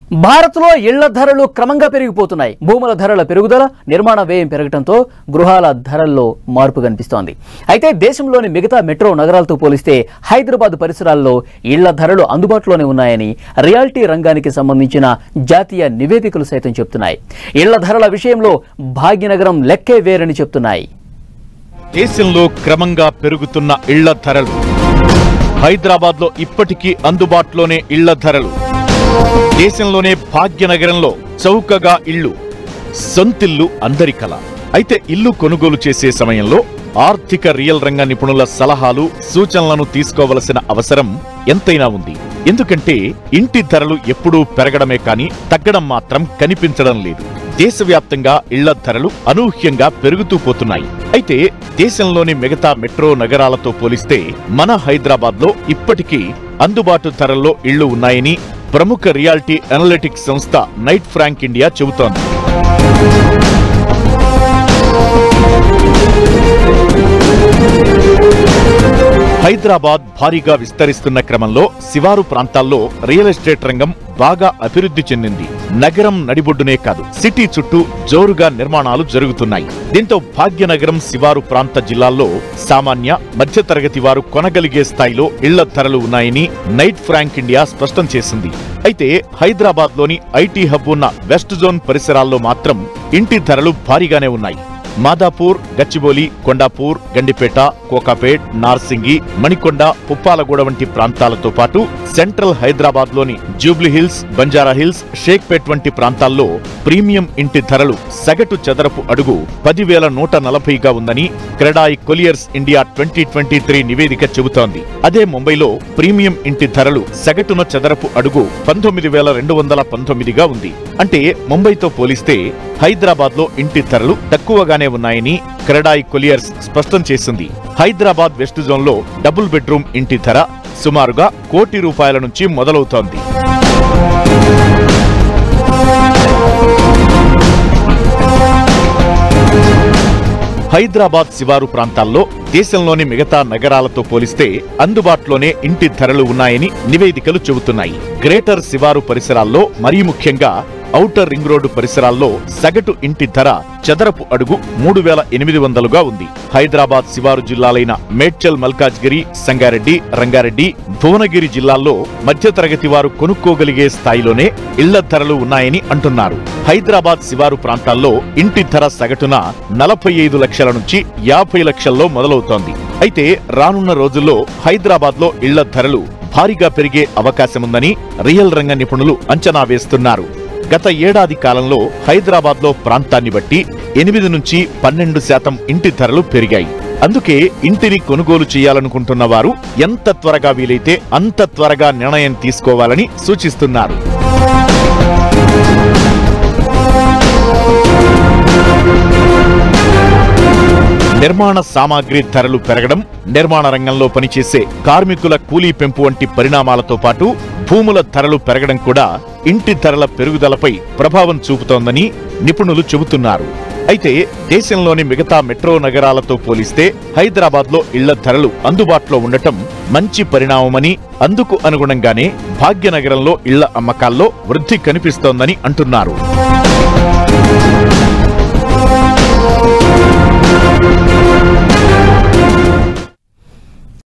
భారత్లో ఇళ్ల ధరలు క్రమంగా పెరిగిపోతున్నాయి భూముల ధరల పెరుగుదల నిర్మాణ వ్యయం పెరగడంతో గృహాల ధరల్లో మార్పు కనిపిస్తోంది అయితే దేశంలోని మిగతా మెట్రో నగరాలతో పోలిస్తే హైదరాబాద్ పరిసరాల్లో ఇళ్ల ధరలు అందుబాటులోనే ఉన్నాయని రియాలిటీ రంగానికి సంబంధించిన జాతీయ నివేదికలు సైతం చెప్తున్నాయి ఇళ్ల ధరల విషయంలో భాగ్యనగరం లెక్కే వేరని చెప్తున్నాయి దేశంలో క్రమంగా పెరుగుతున్న ఇళ్ల ధరలు హైదరాబాద్లో ఇప్పటికీ అందుబాటులోనే ఇళ్ల ధరలు దేశంలోనే భాగ్యనగరంలో చౌకగా ఇళ్ళు సొంతిల్లు అందరి కల అయితే ఇల్లు కొనుగోలు చేసే సమయంలో ఆర్థిక రియల్ రంగ నిపుణుల సలహాలు సూచనలను తీసుకోవలసిన అవసరం ఎంతైనా ఉంది ఎందుకంటే ఇంటి ధరలు ఎప్పుడూ పెరగడమే కాని తగ్గడం మాత్రం కనిపించడం లేదు దేశవ్యాప్తంగా ఇళ్ల ధరలు అనూహ్యంగా పెరుగుతూ పోతున్నాయి అయితే దేశంలోని మిగతా మెట్రో నగరాలతో పోలిస్తే మన హైదరాబాద్ లో ఇప్పటికీ అందుబాటు ధరల్లో ఇళ్లు ఉన్నాయని ప్రముఖ రియాలిటీ అనలిటిక్స్ సంస్థ నైట్ ఫ్రాంక్ ఇండియా చెబుతోంది హైదరాబాద్ భారీగా విస్తరిస్తున్న క్రమంలో శివారు ప్రాంతాల్లో రియల్ ఎస్టేట్ రంగం బాగా అభివృద్ధి చెందింది నగరం నడిబొడ్డునే కాదు సిటీ చుట్టూ జోరుగా నిర్మాణాలు జరుగుతున్నాయి దీంతో భాగ్యనగరం శివారు ప్రాంత జిల్లాల్లో సామాన్య మధ్యతరగతి వారు కొనగలిగే స్థాయిలో ఇళ్ల ధరలు ఉన్నాయని నైట్ ఫ్రాంక్ ఇండియా స్పష్టం చేసింది అయితే హైదరాబాద్ లోని ఐటీ హబ్ ఉన్న వెస్ట్ జోన్ పరిసరాల్లో మాత్రం ఇంటి ధరలు భారీగానే ఉన్నాయి మాదాపూర్ గచ్చిబౌలి కొండాపూర్ గండిపేట కోకాపేట్ నార్సింగి మణికొండ పుప్పాలగూడ వంటి ప్రాంతాలతో పాటు సెంట్రల్ హైదరాబాద్ లోని జూబ్లీ హిల్స్ బంజారా హిల్స్ షేక్పేట్ వంటి ప్రాంతాల్లో ప్రీమియం ఇంటి ధరలు సగటు చదరపు అడుగు పదివేల నూట నలభైగా ఉందని CREDAI Colliers India twenty twenty three నివేదిక చెబుతోంది అదే ముంబైలో ప్రీమియం ఇంటి ధరలు సగటున చదరపు అడుగు పంతొమ్మిది వేల రెండు వందల పంతొమ్మిదిగా ఉంది అంటే ముంబైతో పోలిస్తే హైదరాబాద్ లో ఇంటి ధరలు తక్కువగానే ఉన్నాయని క్రెడాయి కొలియర్స్ స్పష్టం చేసింది హైదరాబాద్ వెస్ట్ జోన్ లో డబుల్ బెడ్రూమ్ ఇంటి ధర సుమారుగా కోటి రూపాయల నుంచి మొదలవుతోంది హైదరాబాద్ శివారు ప్రాంతాల్లో దేశంలోని మిగతా నగరాలతో పోలిస్తే అందుబాటులోనే ఇంటి ధరలు ఉన్నాయని నివేదికలు చెబుతున్నాయి గ్రేటర్ శివారు పరిసరాల్లో మరీ ముఖ్యంగా ఔటర్ రింగ్ రోడ్డు పరిసరాల్లో సగటు ఇంటి ధర చదరపు అడుగు మూడు వేల ఎనిమిది వందలుగా ఉంది హైదరాబాద్ శివారు జిల్లాలైన మేడ్చల్ మల్కాజ్గిరి సంగారెడ్డి రంగారెడ్డి భువనగిరి జిల్లాల్లో మధ్యతరగతి వారు కొనుక్కోగలిగే స్థాయిలోనే ఇళ్ల ధరలు ఉన్నాయని అంటున్నారు హైదరాబాద్ శివారు ప్రాంతాల్లో ఇంటి ధర సగటున నలభై ఐదు లక్షల నుంచి యాభై లక్షల్లో మొదలవుతోంది అయితే రానున్న రోజుల్లో హైదరాబాద్ లో ఇళ్ల ధరలు భారీగా పెరిగే అవకాశముందని రియల్ రంగ నిపుణులు అంచనా వేస్తున్నారు గత ఏడాది కాలంలో హైదరాబాద్ లో ప్రాంతాన్ని బట్టి ఎనిమిది నుంచి పన్నెండు శాతం ఇంటి ధరలు పెరిగాయి అందుకే ఇంటిని కొనుగోలు చేయాలనుకుంటున్న వారు ఎంత త్వరగా వీలైతే అంత త్వరగా నిర్ణయం తీసుకోవాలని సూచిస్తున్నారు నిర్మాణ సామాగ్రి ధరలు పెరగడం నిర్మాణ రంగంలో పనిచేసే కార్మికుల కూలీ పెంపు వంటి పరిణామాలతో పాటు భూముల ధరలు పెరగడం కూడా ఇంటి ధరల పెరుగుదలపై ప్రభావం చూపుతోందని నిపుణులు చెబుతున్నారు అయితే దేశంలోని మిగతా మెట్రో నగరాలతో పోలిస్తే హైదరాబాద్ లో ఇళ్ల ధరలు అందుబాటులో ఉండటం మంచి పరిణామమని అందుకు అనుగుణంగానే భాగ్యనగరంలో ఇళ్ల అమ్మకాల్లో వృద్ధి కనిపిస్తోందని అంటున్నారు